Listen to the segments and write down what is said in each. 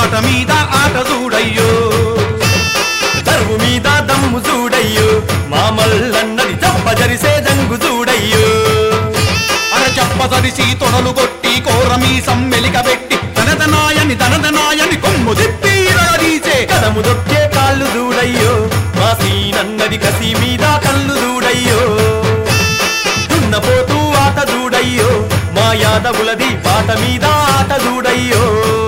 పాట మీద ఆట చూడయ్యో దరువు మీద దమ్ము చూడయ్యో మా మల్లన్నది చప్ప జరిసే జంగు చూడయ్యో అర చెప్పదరిసి తొడలు కొట్టి కోరమీ సమ్మెలిక పెట్టి తనదనాయని తనదనాయని కొమ్ము తిప్పి ఇరగదీసే కదము దొక్కే కాళ్ళు చూడయ్యో మా సీనన్నది కసి మీద కళ్ళు చూడయ్యో దున్నపోతూ ఆట చూడయ్యో మా యాదవులది పాట మీద ఆట చూడయ్యో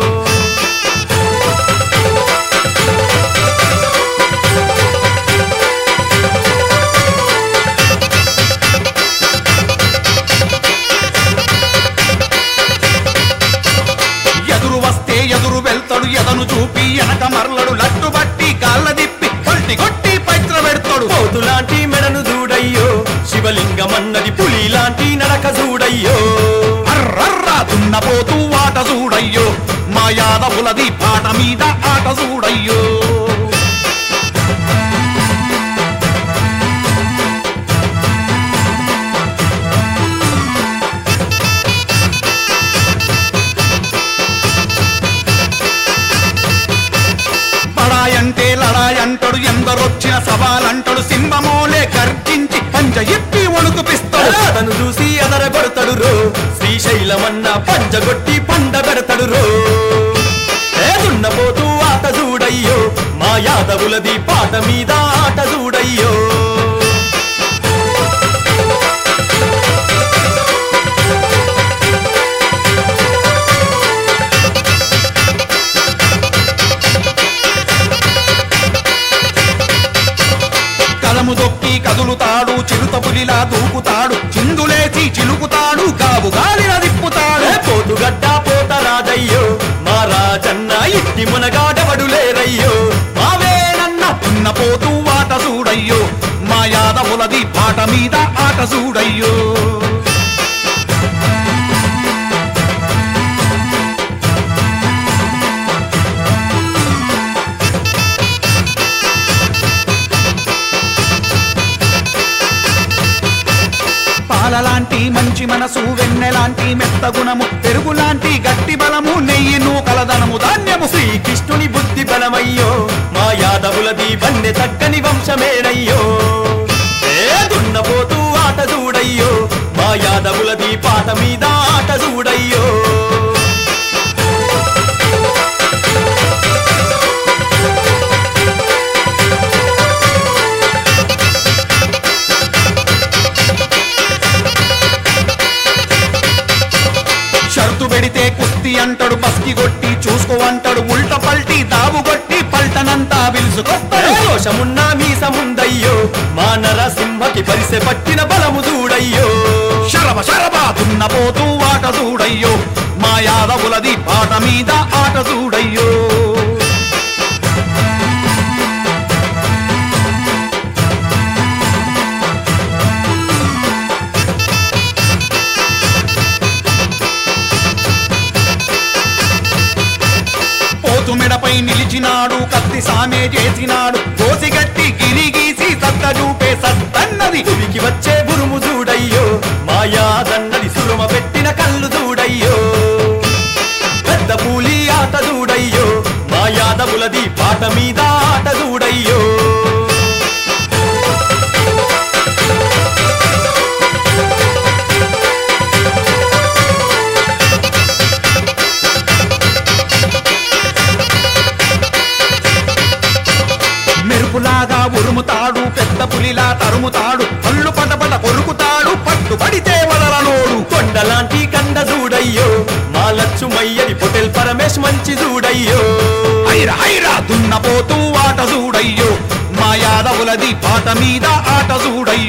ఎదురు వస్తే ఎదురు వెళ్తాడు ఎదను చూపి ఎనక మరలడు లట్టు బట్టి కాళ్ళ దిప్పి పల్టి కొట్టి పైత్ర పెడతాడు పోతు లాంటి మెడను చూడయ్యో శివలింగమన్నది పులి లాంటి నడక చూడయ్యో అర్రర్రా దున్నపోతూ ఆట చూడయ్యో మా యాదవులది పాట మీద ఆట చూడయ్యో పడాయంటే లడాయంటాడు ఎందరొచ్చిన సవాలంటాడు సింహమోలే గర్జించి పంజ ఇప్పి వణుకుపిస్తాడు అతను చూసి అదరగొడతాడు రో శ్రీశైలమన్న పంచగొట్టి పండ పెడతాడు రో ఏ దున్నపోతూ ఆట చూడయ్యో మా యాదవులది పాట మీద ఆట చూడయ్యో కలము దొక్కి కదులుతాడు చిరుత పులిలా దూకుతాడు చిందులేసి చిలుకుతాడు గావు గాలిన దిప్పుతాడు ఏ పోతుగడ్డ పోత రాజయ్యో మా రాజన్న ఇట్టి మునగాడవడు లేరయ్యో మావేనన్న దున్నపోతూ ఆట చూడయ్యో మా యాదవులది పాట మీద ఆట చూడయ్యో పాలలాంటి మంచి మనసు వెన్నెలాంటి మెత్త గుణము పెరుగులాంటి గట్టి బలము నెయ్యి నూకలదనము ధాన్యము శ్రీకృష్ణుని బుద్ధి బలమయ్యో మా యాదవులది వన్నె తగ్గని వంశమేనయ్యో ఏ దున్నపోతూ ఆట చూడయ్యో మా యాదవులది పాట మీద ఆట చూడయ్యో షరతు పెడితే కుస్తీ అంటాడు బస్కి కొట్టి చూసుకో అంటాడు ఉల్ట పల్టి దావు కొట్టి పల్టనంతా పిలుచుకొస్తాడు దోషమున్నా మీసముందయ్యో మా నరసింహకి పరిసె పట్టిన బలము చూడయ్యో శరభ శరభ దున్నపోతూ ఆట చూడయ్యో మా యాదవులది పాట మీద ఆట చూడయ్యో పోతు మెడపై నిలిచినాడు కత్తి సామే చేసినాడు కోసిగట్టి గిరిగీసి సత్త చూపే సత్తన్నది తుడికి వచ్చే గురుము చూడయ్యో మా యాదన్నది సురుమ పెట్టిన కళ్ళు చూడయ్యో పెద్ద పూలి ఆట చూడయ్యో మా యాదవులది పాట మీద ఆట చూడయ్యో మెరుపులాగా ఉరుముతాడు పెద్ద పులిలా తరుముతాడు కళ్ళు పటపట కొరుకుతాడు పట్టుబడితే వదలనోడు కొండలాంటి కండ చూడయ్యో మా లచ్చుమయ్యని పొటెల్ పరమేశ్ మంచి చూడయ్యో హైర హైరా దున్నపోతూ ఆట చూడయ్యో మా యాదవులది పాట మీద ఆట చూడయ్యో